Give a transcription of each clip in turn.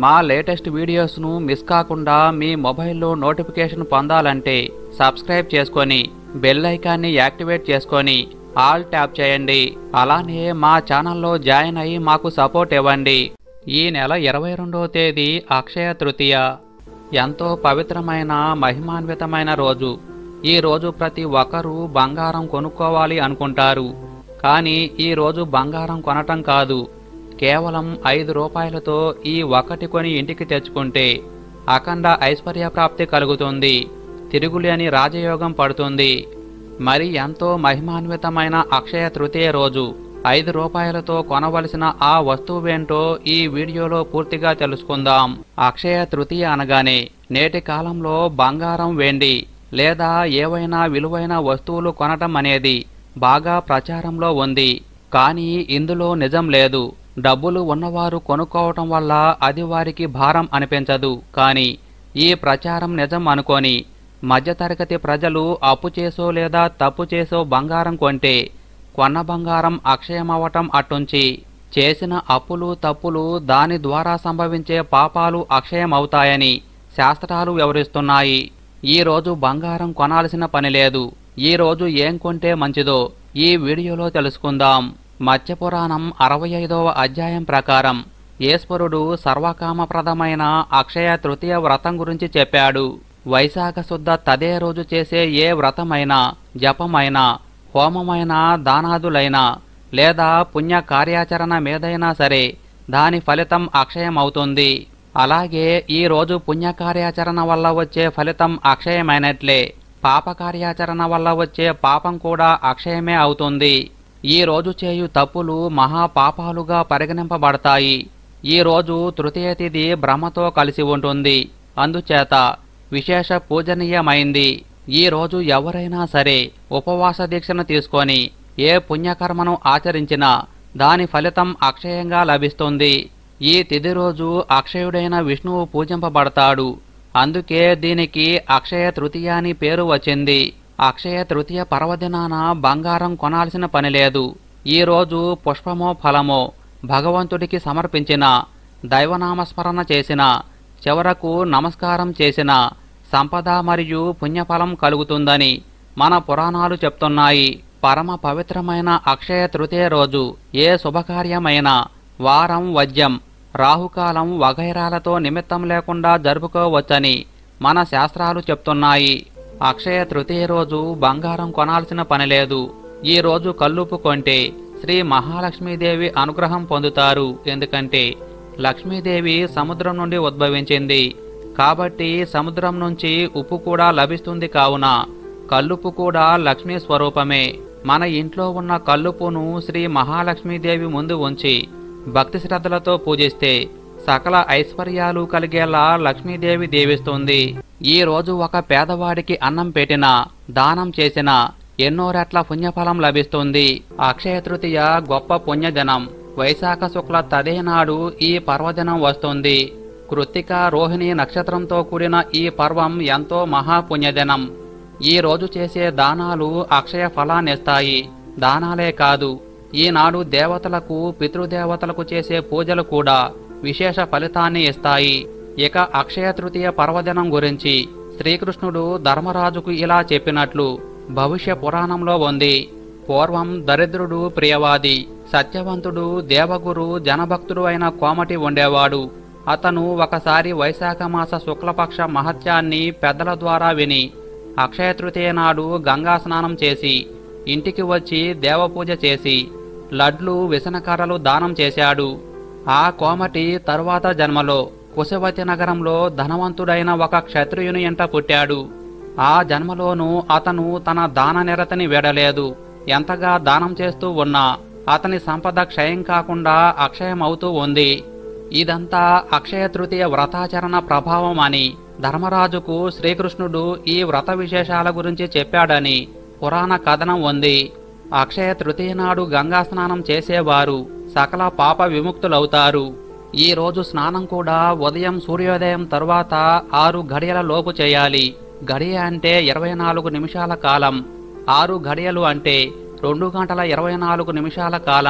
మా latest వీడియోస్ను miss కాకుండా మీ మొబైల్లో నోటిఫికేషన్ పొందాలంటే సబ్స్క్రైబ్ చేసుకొని బెల్ ఐకాన్ని యాక్టివేట్ చేసుకొని ఆల్ ట్యాప్ చేయండి అలానే మా ఛానల్లో జాయిన్ అయ్యి మాకు సపోర్ట్ ఇవ్వండి ఈ నెల ఇరవై రెండవ తేదీ అక్షయ తృతీయ ఎంతో పవిత్రమైన మహిమాన్వితమైన రోజు ఈ రోజు ప్రతి ఒక్కరూ బంగారం కొనుక్కోవాలి అనుకుంటారు కానీ ఈ రోజు బంగారం కొనటం కాదు కేవలం ఐదు రూపాయలతో ఈ ఒకటి కొని ఇంటికి తెచ్చుకుంటే అఖండ ఐశ్వర్య ప్రాప్తి కలుగుతుంది తిరుగులేని రాజయోగం పడుతుంది మరి ఎంతో మహిమాన్వితమైన అక్షయ తృతీయ రోజు ఐదు రూపాయలతో కొనవలసిన ఆ వస్తువేంటో ఈ వీడియోలో పూర్తిగా తెలుసుకుందాం అక్షయ తృతీయ అనగానే నేటి కాలంలో బంగారం వెండి లేదా ఏవైనా విలువైన వస్తువులు కొనటం అనేది బాగా ప్రచారంలో ఉంది కానీ ఇందులో నిజం లేదు డబ్బులు ఉన్నవారు కొనుక్కోవటం వల్ల అది వారికి భారం అనిపించదు కానీ ఈ ప్రచారం నిజం అనుకొని మధ్యతరగతి ప్రజలు అప్పు చేసో లేదా తప్పు చేసో బంగారం కొంటే కొన్న బంగారం అక్షయమవటం అట్టుంచి చేసిన అప్పులు తప్పులు దాని ద్వారా సంభవించే పాపాలు అక్షయమవుతాయని శాస్త్రాలు వివరిస్తున్నాయి ఈ రోజు బంగారం కొనాల్సిన పని లేదు ఈ రోజు ఏం కొంటే మంచిదో ఈ వీడియోలో తెలుసుకుందాం మత్స్యపురాణం అరవై ఐదవ అధ్యాయం ప్రకారం ఈశ్వరుడు సర్వకామప్రదమైన అక్షయ తృతీయ వ్రతం గురించి చెప్పాడు వైశాఖ శుద్ధ తదే రోజు చేసే ఏ వ్రతమైనా జపమైనా హోమమైనా దానాదులైనా లేదా పుణ్య కార్యాచరణ మీదైనా సరే దాని ఫలితం అక్షయమవుతుంది అలాగే ఈ రోజు పుణ్య కార్యాచరణ వల్ల వచ్చే ఫలితం అక్షయమైనట్లే పాప కార్యాచరణ వల్ల వచ్చే పాపం కూడా అక్షయమే అవుతుంది ఈ రోజు చేయు తప్పులు మహా పాపాలుగా పరిగణింపబడతాయి ఈ రోజు తృతీయ తిథి బ్రహ్మతో కలిసి ఉంటుంది అందుచేత విశేష పూజనీయమైంది ఈ రోజు ఎవరైనా సరే ఉపవాస దీక్షను తీసుకొని ఏ పుణ్యకర్మను ఆచరించినా దాని ఫలితం అక్షయంగా లభిస్తుంది ఈ తిథి రోజు అక్షయుడైన విష్ణువు పూజింపబడతాడు అందుకే దీనికి అక్షయ తృతీయ అని పేరు వచ్చింది అక్షయ తృతీయ పర్వదినాన బంగారం కొనాల్సిన పని లేదు ఈ రోజు పుష్పమో ఫలమో భగవంతుడికి సమర్పించిన దైవనామస్మరణ చేసిన చివరకు నమస్కారం చేసిన సంపద మరియు పుణ్యఫలం కలుగుతుందని మన పురాణాలు చెప్తున్నాయి పరమ పవిత్రమైన అక్షయ తృతీయ రోజు ఏ శుభకార్యమైనా వారం వద్యం రాహుకాలం వగైరాలతో నిమిత్తం లేకుండా జరుపుకోవచ్చని మన శాస్త్రాలు చెప్తున్నాయి అక్షయ తృతీయ రోజు బంగారం కొనాల్సిన పని లేదు ఈ రోజు కల్లుపు కొంటే శ్రీ మహాలక్ష్మీదేవి అనుగ్రహం పొందుతారు ఎందుకంటే లక్ష్మీదేవి సముద్రం నుండి ఉద్భవించింది కాబట్టి సముద్రం నుంచి ఉప్పు కూడా లభిస్తుంది కావున కల్లుపు కూడా లక్ష్మీ స్వరూపమే మన ఇంట్లో ఉన్న కల్లుపును శ్రీ మహాలక్ష్మీదేవి ముందు ఉంచి భక్తి శ్రద్ధలతో పూజిస్తే సకల ఐశ్వర్యాలు కలిగేలా లక్ష్మీదేవి దీవిస్తుంది ఈ రోజు ఒక పేదవాడికి అన్నం పెట్టినా దానం చేసినా ఎన్నో రెట్ల పుణ్యఫలం లభిస్తుంది అక్షయ తృతీయ గొప్ప పుణ్యదినం వైశాఖ శుక్ల తదే నాడు ఈ పర్వదినం వస్తుంది కృత్తిక రోహిణి నక్షత్రంతో కూడిన ఈ పర్వం ఎంతో మహాపుణ్యదినం ఈ రోజు చేసే దానాలు అక్షయ ఫలాన్నిస్తాయి దానాలే కాదు ఈనాడు దేవతలకు పితృదేవతలకు చేసే పూజలు కూడా విశేష ఫలితాన్ని ఇస్తాయి ఇక అక్షయ తృతీయ పర్వదినం గురించి శ్రీకృష్ణుడు ధర్మరాజుకు ఇలా చెప్పినట్లు భవిష్య పురాణంలో ఉంది పూర్వం దరిద్రుడు ప్రియవాది సత్యవంతుడు దేవగురు జనభక్తుడు అయిన కోమటి ఉండేవాడు అతను ఒకసారి వైశాఖ మాస శుక్లపక్ష మహత్యాన్ని పెద్దల ద్వారా విని అక్షయ తృతీయ నాడు గంగా స్నానం చేసి ఇంటికి వచ్చి దేవపూజ చేసి లడ్లు విసనకర్రలు దానం చేశాడు ఆ కోమటి తరువాత జన్మలో కుశవతి నగరంలో ధనవంతుడైన ఒక క్షత్రియుని ఎంట పుట్టాడు ఆ జన్మలోనూ అతను తన దాన నిరతని వీడలేదు ఎంతగా దానం చేస్తూ ఉన్నా అతని సంపద క్షయం కాకుండా అక్షయమవుతూ ఉంది ఇదంతా అక్షయ తృతీయ వ్రతాచరణ ప్రభావం అని ధర్మరాజుకు శ్రీకృష్ణుడు ఈ వ్రత విశేషాల గురించి చెప్పాడని పురాణ కథనం ఉంది అక్షయ తృతీయ నాడు గంగా స్నానం చేసేవారు సకల పాప విముక్తులవుతారు ఈ రోజు స్నానం కూడా ఉదయం సూర్యోదయం తరువాత ఆరు గడియల లోపు చేయాలి గడియ అంటే ఇరవై నాలుగు నిమిషాల కాలం ఆరు గడియలు అంటే రెండు గంటల ఇరవై నాలుగు నిమిషాల కాలం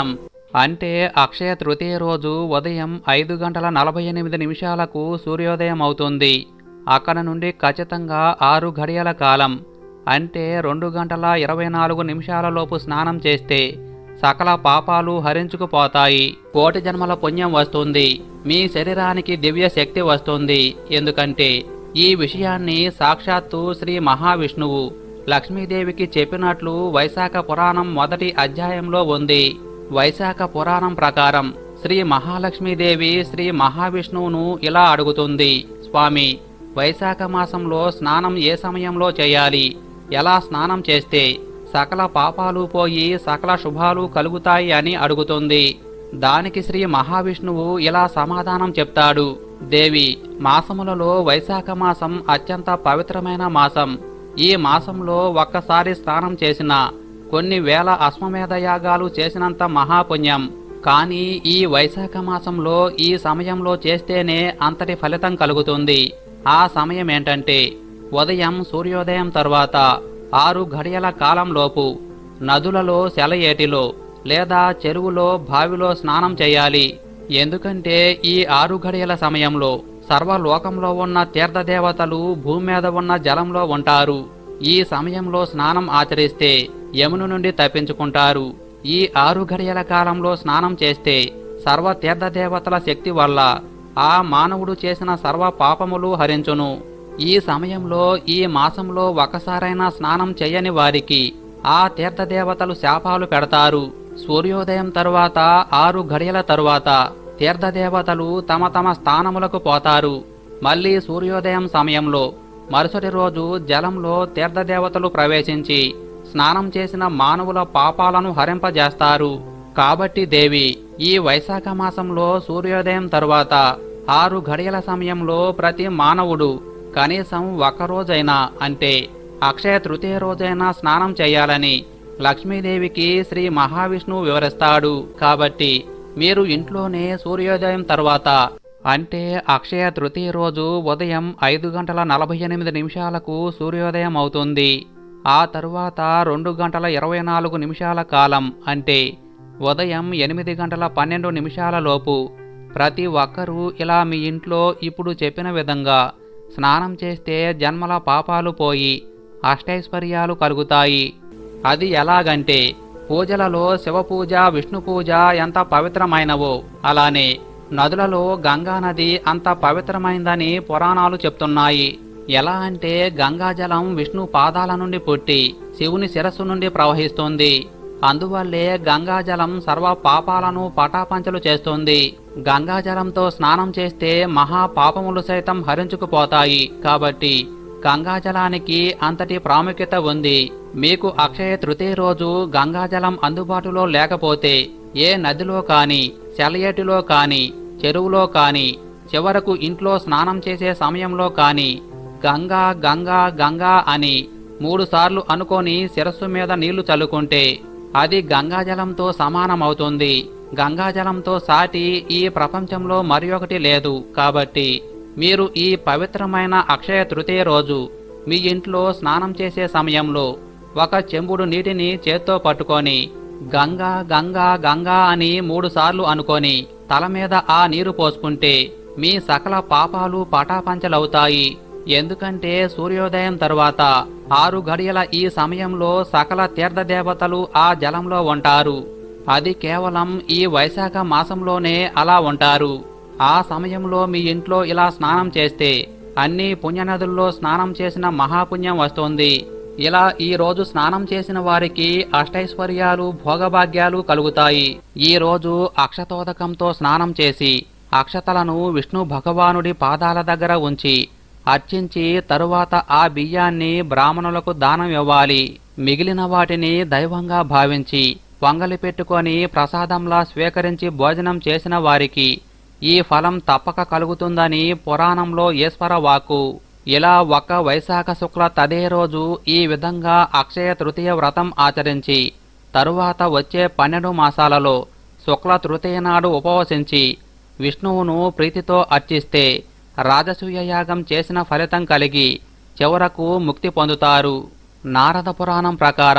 అంటే అక్షయ తృతీయ రోజు ఉదయం ఐదు గంటల నలభై ఎనిమిది నిమిషాలకు సూర్యోదయం అవుతుంది అక్కడ నుండి ఖచ్చితంగా ఆరు గడియల కాలం అంటే రెండు గంటల ఇరవై నాలుగు నిమిషాలలోపు స్నానం చేస్తే సకల పాపాలు హరించుకుపోతాయి కోటి జన్మల పుణ్యం వస్తుంది మీ శరీరానికి దివ్య శక్తి వస్తుంది ఎందుకంటే ఈ విషయాన్ని సాక్షాత్తు శ్రీ మహావిష్ణువు లక్ష్మీదేవికి చెప్పినట్లు వైశాఖ పురాణం మొదటి అధ్యాయంలో ఉంది వైశాఖ పురాణం ప్రకారం శ్రీ మహాలక్ష్మీదేవి శ్రీ మహావిష్ణువును ఇలా అడుగుతుంది స్వామి వైశాఖ మాసంలో స్నానం ఏ సమయంలో చేయాలి ఎలా స్నానం చేస్తే సకల పాపాలు పోయి సకల శుభాలు కలుగుతాయి అని అడుగుతుంది దానికి శ్రీ మహావిష్ణువు ఇలా సమాధానం చెప్తాడు దేవి మాసములలో వైశాఖ మాసం అత్యంత పవిత్రమైన మాసం ఈ మాసంలో ఒక్కసారి స్నానం చేసిన కొన్ని వేల అశ్వమేధ యాగాలు చేసినంత మహాపుణ్యం కానీ ఈ వైశాఖ మాసంలో ఈ సమయంలో చేస్తేనే అంతటి ఫలితం కలుగుతుంది ఆ సమయం ఏంటంటే ఉదయం సూర్యోదయం తర్వాత ఆరు గడియల కాలంలోపు నదులలో సెలయేటిలో లేదా చెరువులో బావిలో స్నానం చేయాలి ఎందుకంటే ఈ ఆరు గడియల సమయంలో సర్వలోకంలో ఉన్న తీర్థదేవతలు భూమి మీద ఉన్న జలంలో ఉంటారు ఈ సమయంలో స్నానం ఆచరిస్తే యమును నుండి తప్పించుకుంటారు ఈ ఆరు గడియల కాలంలో స్నానం చేస్తే సర్వ తీర్థదేవతల శక్తి వల్ల ఆ మానవుడు చేసిన సర్వ పాపములు హరించును ఈ సమయంలో ఈ మాసంలో ఒకసారైనా స్నానం చేయని వారికి ఆ తీర్థదేవతలు శాపాలు పెడతారు సూర్యోదయం తరువాత ఆరు గడియల తరువాత తీర్థదేవతలు తమ తమ స్థానములకు పోతారు మళ్ళీ సూర్యోదయం సమయంలో మరుసటి రోజు జలంలో తీర్థదేవతలు ప్రవేశించి స్నానం చేసిన మానవుల పాపాలను హరింపజేస్తారు కాబట్టి దేవి ఈ వైశాఖ మాసంలో సూర్యోదయం తరువాత ఆరు గడియల సమయంలో ప్రతి మానవుడు కనీసం ఒక్కరోజైనా అంటే అక్షయ తృతీయ రోజైనా స్నానం చేయాలని లక్ష్మీదేవికి శ్రీ మహావిష్ణువు వివరిస్తాడు కాబట్టి మీరు ఇంట్లోనే సూర్యోదయం తర్వాత అంటే అక్షయ తృతీయ రోజు ఉదయం ఐదు గంటల నలభై ఎనిమిది నిమిషాలకు సూర్యోదయం అవుతుంది ఆ తరువాత రెండు గంటల ఇరవై నాలుగు నిమిషాల కాలం అంటే ఉదయం ఎనిమిది గంటల పన్నెండు నిమిషాల లోపు ప్రతి ఒక్కరూ ఇలా మీ ఇంట్లో ఇప్పుడు చెప్పిన విధంగా స్నానం చేస్తే జన్మల పాపాలు పోయి అష్టైశ్వర్యాలు కలుగుతాయి అది ఎలాగంటే పూజలలో శివ పూజ విష్ణు పూజ ఎంత పవిత్రమైనవో అలానే నదులలో గంగా నది అంత పవిత్రమైందని పురాణాలు చెప్తున్నాయి ఎలా అంటే గంగాజలం విష్ణు పాదాల నుండి పుట్టి శివుని శిరస్సు నుండి ప్రవహిస్తుంది అందువల్లే గంగాజలం సర్వ పాపాలను పటాపంచలు చేస్తుంది గంగాజలంతో స్నానం చేస్తే మహా పాపములు సైతం హరించుకుపోతాయి కాబట్టి గంగాజలానికి అంతటి ప్రాముఖ్యత ఉంది మీకు అక్షయ తృతీయ రోజు గంగాజలం అందుబాటులో లేకపోతే ఏ నదిలో కాని సెలయేటిలో కాని చెరువులో కాని చివరకు ఇంట్లో స్నానం చేసే సమయంలో కాని గంగా గంగా గంగా అని మూడు సార్లు అనుకొని శిరస్సు మీద నీళ్లు చల్లుకుంటే అది గంగాజలంతో సమానమవుతుంది గంగాజలంతో సాటి ఈ ప్రపంచంలో మరి ఒకటి లేదు కాబట్టి మీరు ఈ పవిత్రమైన అక్షయ తృతీయ రోజు మీ ఇంట్లో స్నానం చేసే సమయంలో ఒక చెంబుడు నీటిని చేత్తో పట్టుకొని గంగా గంగా గంగా అని మూడు సార్లు అనుకొని తల మీద ఆ నీరు పోసుకుంటే మీ సకల పాపాలు పటాపంచలవుతాయి ఎందుకంటే సూర్యోదయం తరువాత ఆరు గడియల ఈ సమయంలో సకల తీర్థదేవతలు ఆ జలంలో ఉంటారు అది కేవలం ఈ వైశాఖ మాసంలోనే అలా ఉంటారు ఆ సమయంలో మీ ఇంట్లో ఇలా స్నానం చేస్తే అన్ని పుణ్యనదుల్లో స్నానం చేసిన మహాపుణ్యం వస్తుంది ఇలా ఈ రోజు స్నానం చేసిన వారికి అష్టైశ్వర్యాలు భోగభాగ్యాలు కలుగుతాయి ఈ రోజు అక్షతోదకంతో స్నానం చేసి అక్షతలను విష్ణు భగవానుడి పాదాల దగ్గర ఉంచి అర్చించి తరువాత ఆ బియ్యాన్ని బ్రాహ్మణులకు దానం ఇవ్వాలి మిగిలిన వాటిని దైవంగా భావించి పొంగలి పెట్టుకొని ప్రసాదంలా స్వీకరించి భోజనం చేసిన వారికి ఈ ఫలం తప్పక కలుగుతుందని పురాణంలో ఈశ్వర వాక్కు ఇలా ఒక వైశాఖ శుక్ల తదే రోజు ఈ విధంగా అక్షయ తృతీయ వ్రతం ఆచరించి తరువాత వచ్చే పన్నెండు మాసాలలో శుక్ల తృతీయ నాడు ఉపవసించి విష్ణువును ప్రీతితో అర్చిస్తే రాజసూయ యాగం చేసిన ఫలితం కలిగి చివరకు ముక్తి పొందుతారు నారద పురాణం ప్రకారం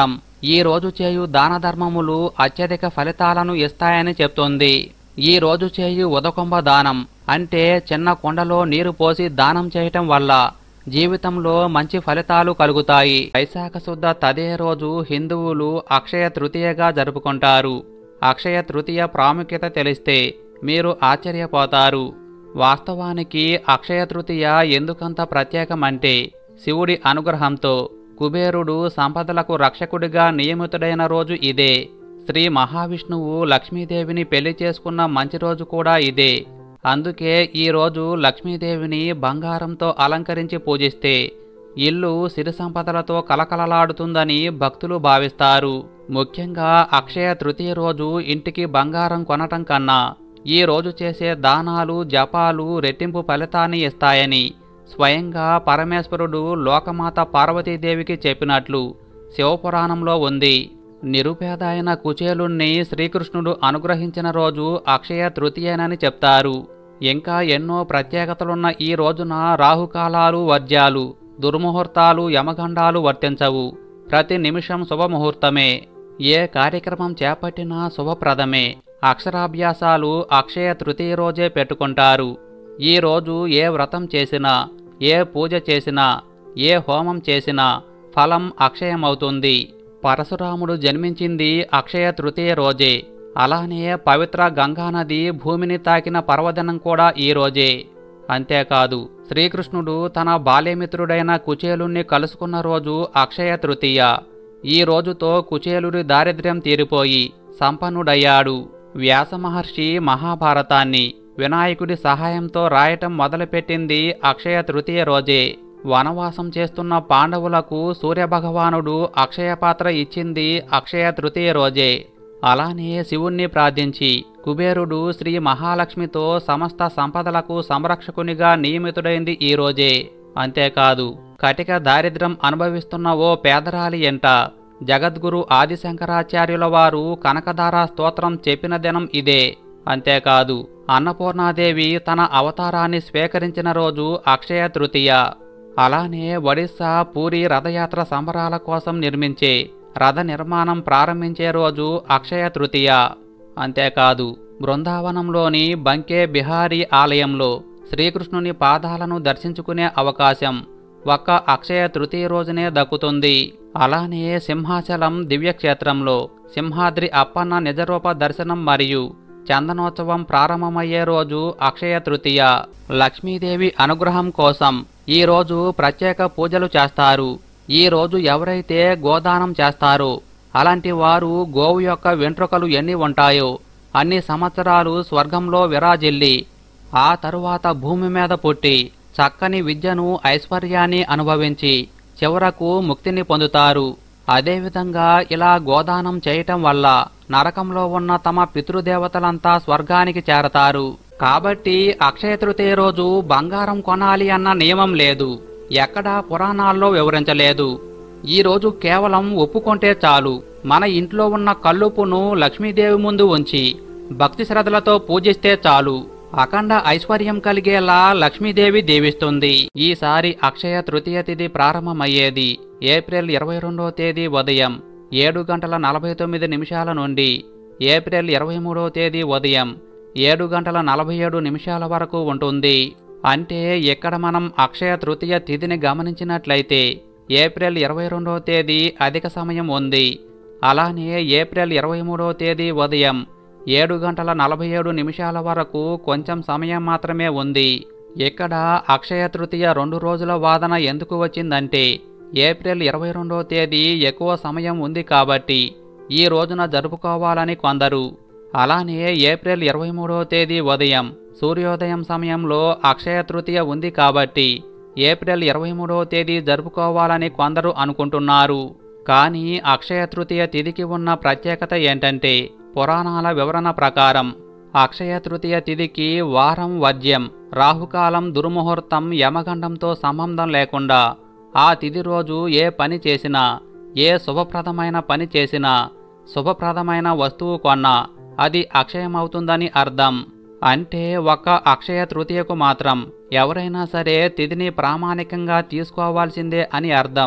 ఈ రోజు చేయు దాన ధర్మములు అత్యధిక ఫలితాలను ఇస్తాయని చెప్తోంది ఈ రోజు చేయు ఉదకొంబ దానం అంటే చిన్న కుండలో నీరు పోసి దానం చేయటం వల్ల జీవితంలో మంచి ఫలితాలు కలుగుతాయి వైశాఖ శుద్ధ తదే రోజు హిందువులు అక్షయ తృతీయగా జరుపుకుంటారు అక్షయ తృతీయ ప్రాముఖ్యత తెలిస్తే మీరు ఆశ్చర్యపోతారు వాస్తవానికి అక్షయ తృతీయ ఎందుకంత ప్రత్యేకమంటే శివుడి అనుగ్రహంతో కుబేరుడు సంపదలకు రక్షకుడిగా నియమితుడైన రోజు ఇదే శ్రీ మహావిష్ణువు లక్ష్మీదేవిని పెళ్లి చేసుకున్న మంచి రోజు కూడా ఇదే అందుకే ఈ రోజు లక్ష్మీదేవిని బంగారంతో అలంకరించి పూజిస్తే ఇల్లు సిరి సంపదలతో కలకలలాడుతుందని భక్తులు భావిస్తారు ముఖ్యంగా అక్షయ తృతీయ రోజు ఇంటికి బంగారం కొనటం కన్నా ఈ రోజు చేసే దానాలు జపాలు రెట్టింపు ఫలితాన్ని ఇస్తాయని స్వయంగా పరమేశ్వరుడు లోకమాత పార్వతీదేవికి చెప్పినట్లు శివపురాణంలో ఉంది నిరుపేద అయిన కుచేలుణ్ణి శ్రీకృష్ణుడు అనుగ్రహించిన రోజు అక్షయ తృతీయనని చెప్తారు ఇంకా ఎన్నో ప్రత్యేకతలున్న ఈ రోజున రాహుకాలాలు వర్జ్యాలు దుర్ముహూర్తాలు యమగండాలు వర్తించవు ప్రతి నిమిషం శుభముహూర్తమే ఏ కార్యక్రమం చేపట్టినా శుభప్రదమే అక్షరాభ్యాసాలు అక్షయ తృతీయ రోజే పెట్టుకుంటారు ఈ రోజు ఏ వ్రతం చేసినా ఏ పూజ చేసినా ఏ హోమం చేసినా ఫలం అక్షయమవుతుంది పరశురాముడు జన్మించింది అక్షయ తృతీయ రోజే అలానే పవిత్ర గంగానది భూమిని తాకిన పర్వదినం కూడా ఈ రోజే అంతేకాదు శ్రీకృష్ణుడు తన బాల్యమిత్రుడైన కుచేలుణ్ణి కలుసుకున్న రోజు అక్షయ తృతీయ ఈ రోజుతో కుచేలుడి దారిద్ర్యం తీరిపోయి సంపన్నుడయ్యాడు వ్యాస మహర్షి మహాభారతాన్ని వినాయకుడి సహాయంతో రాయటం మొదలుపెట్టింది అక్షయ తృతీయ రోజే వనవాసం చేస్తున్న పాండవులకు సూర్యభగవానుడు అక్షయ పాత్ర ఇచ్చింది అక్షయ తృతీయ రోజే అలానే శివుణ్ణి ప్రార్థించి కుబేరుడు శ్రీ మహాలక్ష్మితో సమస్త సంపదలకు సంరక్షకునిగా నియమితుడైంది ఈ రోజే అంతేకాదు కటిక దారిద్ర్యం అనుభవిస్తున్న ఓ పేదరాలి ఎంట జగద్గురు ఆదిశంకరాచార్యుల వారు కనకదార స్తోత్రం చెప్పిన దినం ఇదే అంతేకాదు అన్నపూర్ణాదేవి తన అవతారాన్ని స్వీకరించిన రోజు అక్షయ తృతీయ అలానే ఒడిస్సా పూరి రథయాత్ర సంబరాల కోసం నిర్మించే రథ నిర్మాణం ప్రారంభించే రోజు అక్షయ తృతీయ అంతేకాదు బృందావనంలోని బంకే బిహారీ ఆలయంలో శ్రీకృష్ణుని పాదాలను దర్శించుకునే అవకాశం ఒక్క అక్షయ తృతీయ రోజునే దక్కుతుంది అలానే సింహాచలం దివ్యక్షేత్రంలో సింహాద్రి అప్పన్న నిజరూప దర్శనం మరియు చందనోత్సవం ప్రారంభమయ్యే రోజు అక్షయ తృతీయ లక్ష్మీదేవి అనుగ్రహం కోసం ఈ రోజు ప్రత్యేక పూజలు చేస్తారు ఈ రోజు ఎవరైతే గోదానం చేస్తారో అలాంటి వారు గోవు యొక్క వెంట్రుకలు ఎన్ని ఉంటాయో అన్ని సంవత్సరాలు స్వర్గంలో విరాజిల్లి ఆ తరువాత భూమి మీద పుట్టి చక్కని విద్యను ఐశ్వర్యాన్ని అనుభవించి చివరకు ముక్తిని పొందుతారు అదేవిధంగా ఇలా గోదానం చేయటం వల్ల నరకంలో ఉన్న తమ పితృదేవతలంతా స్వర్గానికి చేరతారు కాబట్టి అక్షయ తృతీయ రోజు బంగారం కొనాలి అన్న నియమం లేదు ఎక్కడా పురాణాల్లో వివరించలేదు ఈ రోజు కేవలం ఒప్పుకుంటే చాలు మన ఇంట్లో ఉన్న కల్లుపును లక్ష్మీదేవి ముందు ఉంచి భక్తి శ్రద్ధలతో పూజిస్తే చాలు అఖండ ఐశ్వర్యం కలిగేలా లక్ష్మీదేవి దీవిస్తుంది ఈసారి అక్షయ తృతీయ తిథి ప్రారంభమయ్యేది ఏప్రిల్ ఇరవై రెండవ తేదీ ఉదయం ఏడు గంటల నలభై తొమ్మిది నిమిషాల నుండి ఏప్రిల్ ఇరవై మూడవ తేదీ ఉదయం ఏడు గంటల నలభై ఏడు నిమిషాల వరకు ఉంటుంది అంటే ఇక్కడ మనం అక్షయ తృతీయ తిథిని గమనించినట్లయితే ఏప్రిల్ ఇరవై రెండవ తేదీ అధిక సమయం ఉంది అలానే ఏప్రిల్ ఇరవై మూడవ తేదీ ఉదయం ఏడు గంటల నలభై ఏడు నిమిషాల వరకు కొంచెం సమయం మాత్రమే ఉంది ఇక్కడ అక్షయ తృతీయ రెండు రోజుల వాదన ఎందుకు వచ్చిందంటే ఏప్రిల్ ఇరవై రెండవ తేదీ ఎక్కువ సమయం ఉంది కాబట్టి ఈ రోజున జరుపుకోవాలని కొందరు అలానే ఏప్రిల్ ఇరవై మూడవ తేదీ ఉదయం సూర్యోదయం సమయంలో అక్షయ తృతీయ ఉంది కాబట్టి ఏప్రిల్ ఇరవై మూడవ తేదీ జరుపుకోవాలని కొందరు అనుకుంటున్నారు కానీ అక్షయ తృతీయ తిథికి ఉన్న ప్రత్యేకత ఏంటంటే పురాణాల వివరణ ప్రకారం అక్షయ తృతీయ తిథికి వారం వద్యం రాహుకాలం దుర్ముహూర్తం యమగండంతో సంబంధం లేకుండా ఆ తిథి రోజు ఏ పని చేసినా ఏ శుభప్రదమైన పని చేసినా శుభప్రదమైన వస్తువు కొన్నా అది అక్షయమవుతుందని అర్థం అంటే ఒక్క అక్షయ తృతీయకు మాత్రం ఎవరైనా సరే తిథిని ప్రామాణికంగా తీసుకోవాల్సిందే అని అర్థం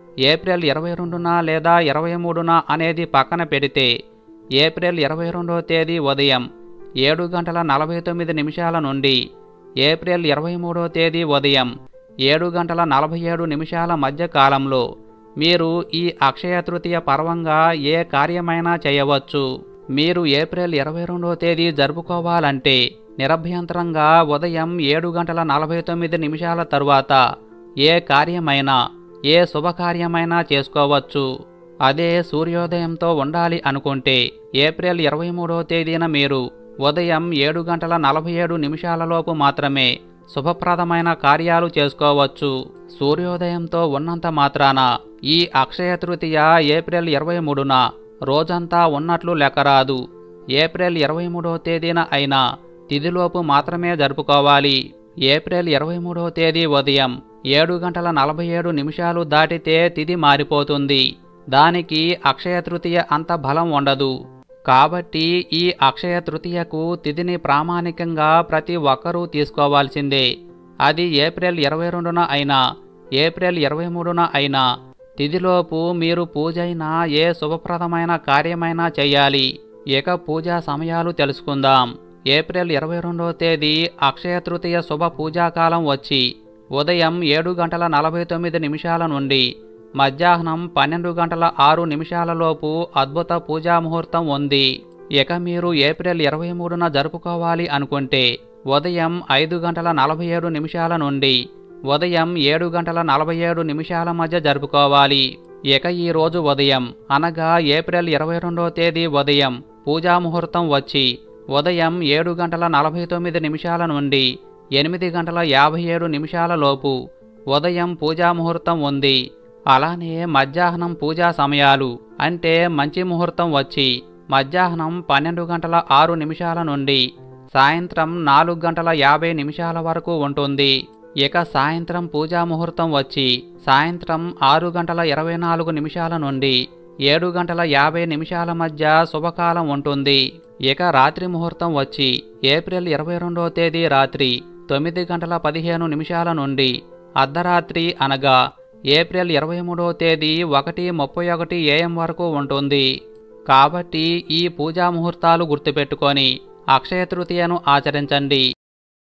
ఏప్రిల్ ఇరవై రెండున లేదా ఇరవై మూడున అనేది పక్కన పెడితే ఏప్రిల్ ఇరవై రెండవ తేదీ ఉదయం ఏడు గంటల నలభై తొమ్మిది నిమిషాల నుండి ఏప్రిల్ ఇరవై మూడవ తేదీ ఉదయం ఏడు గంటల నలభై ఏడు నిమిషాల మధ్య కాలంలో మీరు ఈ అక్షయ తృతీయ పర్వంగా ఏ కార్యమైనా చేయవచ్చు మీరు ఏప్రిల్ ఇరవై రెండవ తేదీ జరుపుకోవాలంటే నిరభ్యంతరంగా ఉదయం ఏడు గంటల నలభై తొమ్మిది నిమిషాల తరువాత ఏ కార్యమైనా ఏ శుభకార్యమైనా చేసుకోవచ్చు అదే సూర్యోదయంతో ఉండాలి అనుకుంటే ఏప్రిల్ ఇరవై మూడవ తేదీన మీరు ఉదయం ఏడు గంటల నలభై ఏడు నిమిషాలలోపు మాత్రమే శుభప్రదమైన కార్యాలు చేసుకోవచ్చు సూర్యోదయంతో ఉన్నంత మాత్రాన ఈ అక్షయ తృతీయ ఏప్రిల్ ఇరవై మూడున రోజంతా ఉన్నట్లు లెక్కరాదు ఏప్రిల్ ఇరవై మూడవ తేదీన అయినా తిథిలోపు మాత్రమే జరుపుకోవాలి ఏప్రిల్ ఇరవై మూడవ తేదీ ఉదయం ఏడు గంటల నలభై ఏడు నిమిషాలు దాటితే తిథి మారిపోతుంది దానికి అక్షయ తృతీయ అంత బలం ఉండదు కాబట్టి ఈ అక్షయ తృతీయకు తిథిని ప్రామాణికంగా ప్రతి ఒక్కరూ తీసుకోవాల్సిందే అది ఏప్రిల్ ఇరవై రెండున అయినా ఏప్రిల్ ఇరవై మూడున అయినా తిథిలోపు మీరు పూజైనా ఏ శుభప్రదమైన కార్యమైనా చేయాలి ఇక పూజా సమయాలు తెలుసుకుందాం ఏప్రిల్ ఇరవై రెండవ తేదీ అక్షయ తృతీయ శుభ పూజాకాలం వచ్చి ఉదయం ఏడు గంటల నలభై తొమ్మిది నిమిషాల నుండి మధ్యాహ్నం పన్నెండు గంటల ఆరు నిమిషాలలోపు అద్భుత పూజా ముహూర్తం ఉంది ఇక మీరు ఏప్రిల్ ఇరవై మూడున జరుపుకోవాలి అనుకుంటే ఉదయం ఐదు గంటల నలభై ఏడు నిమిషాల నుండి ఉదయం ఏడు గంటల నలభై ఏడు నిమిషాల మధ్య జరుపుకోవాలి ఇక ఈ రోజు ఉదయం అనగా ఏప్రిల్ ఇరవై రెండవ తేదీ ఉదయం పూజా ముహూర్తం వచ్చి ఉదయం ఏడు గంటల నలభై తొమ్మిది నిమిషాల నుండి ఎనిమిది గంటల యాభై ఏడు నిమిషాల లోపు ఉదయం పూజా ముహూర్తం ఉంది అలానే మధ్యాహ్నం పూజా సమయాలు అంటే మంచి ముహూర్తం వచ్చి మధ్యాహ్నం పన్నెండు గంటల ఆరు నిమిషాల నుండి సాయంత్రం నాలుగు గంటల యాభై నిమిషాల వరకు ఉంటుంది ఇక సాయంత్రం పూజా ముహూర్తం వచ్చి సాయంత్రం ఆరు గంటల ఇరవై నాలుగు నిమిషాల నుండి ఏడు గంటల యాభై నిమిషాల మధ్య శుభకాలం ఉంటుంది ఇక రాత్రి ముహూర్తం వచ్చి ఏప్రిల్ ఇరవై రెండవ తేదీ రాత్రి తొమ్మిది గంటల పదిహేను నిమిషాల నుండి అర్ధరాత్రి అనగా ఏప్రిల్ ఇరవై మూడవ తేదీ ఒకటి ముప్పై ఒకటి ఏఎం వరకు ఉంటుంది కాబట్టి ఈ పూజా ముహూర్తాలు గుర్తుపెట్టుకొని అక్షయ తృతీయను ఆచరించండి